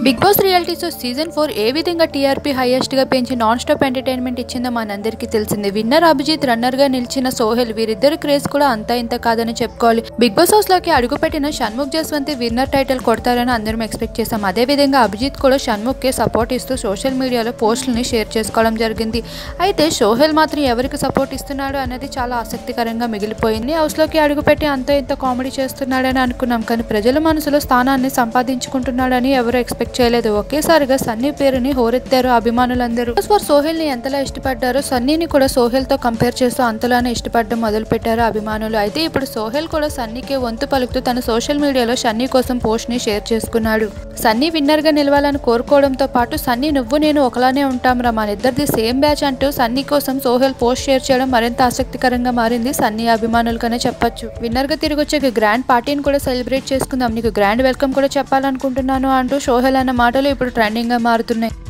big boss reality show season four ఏ విధంగా TRP highest గా పెంచి నాన్ స్టాప్ ఎంటర్టైన్మెంట్ ఇచ్చిందో మనందరికీ తెలిసిందే విన్నర్ అభిజిత్ రన్నర్ గా నిలిచిన సోహెల్ వీరిద్దరి క్రేజ్ కూడా అంతా ఇంత కాదని చెప్పుకోవాలి బిగ్ బాస్ హౌస్ లోకి అడుగుపెట్టిన షణ్ముఖ్ జస్వంతి విన్నర్ టైటిల్ కొడతారని అందరం ఎక్స్పెక్ట్ చేశాం అదే విధంగా అభిజిత్ కూడా షణ్ముఖ్ కి సపోర్ట్ ఇస్తూ సోషల్ మీడియాలో పోస్టులని షేర్ చేసుకోవడం జరిగింది అయితే సోహెల్ మాత్రం ఎవరికి సపోర్ట్ ఇస్తున్నాడు అనేది చాలా ఆసక్తికరంగా మిగిలిపోయింది హౌస్ లోకి అడుగుపెట్టి అంత ఇంత కామెడీ చేస్తున్నాడని అనుకున్నాం కానీ ప్రజల మనసులో స్థానాన్ని సంపాదించుకుంటున్నాడని ఎవరు ఎక్స్పెక్ట్ చేయలేదు ఒకేసారిగా సన్నీ పేరుని హోరెత్తారు అభిమానులందరూ ఫర్ సోహెల్ ని ఎంతలా ఇష్టపడ్డారో సన్నీని కూడా సోహెల్ తో కంపేర్ చేస్తూ అంతలానే ఇష్టపడడం మొదలు పెట్టారు అభిమానులు అయితే ఇప్పుడు సోహెల్ కూడా సన్నీకి వంతు పలుకుతూ తన సోషల్ మీడియాలో సన్నీ కోసం పోస్ట్ ని షేర్ చేసుకున్నాడు సన్నీ విన్నర్ గా నిలవాలని కోరుకోవడంతో పాటు సన్నీ నువ్వు నేను ఒకలానే ఉంటాం రా మన ఇద్దరిది సేమ్ బ్యాచ్ అంటూ సన్నీ కోసం సోహెల్ పోస్ట్ షేర్ చేయడం మరింత ఆసక్తికరంగా మారింది సన్నీ అభిమానులుగానే చెప్పొచ్చు విన్నర్ గా తిరిగి వచ్చే గ్రాండ్ పార్టీని కూడా సెలబ్రేట్ చేసుకుందాం నీకు గ్రాండ్ వెల్కమ్ కూడా చెప్పాలనుకుంటున్నాను అంటూ సోహెల్ అన్న మాటలు ఇప్పుడు ట్రెండింగ్ గా మారుతున్నాయి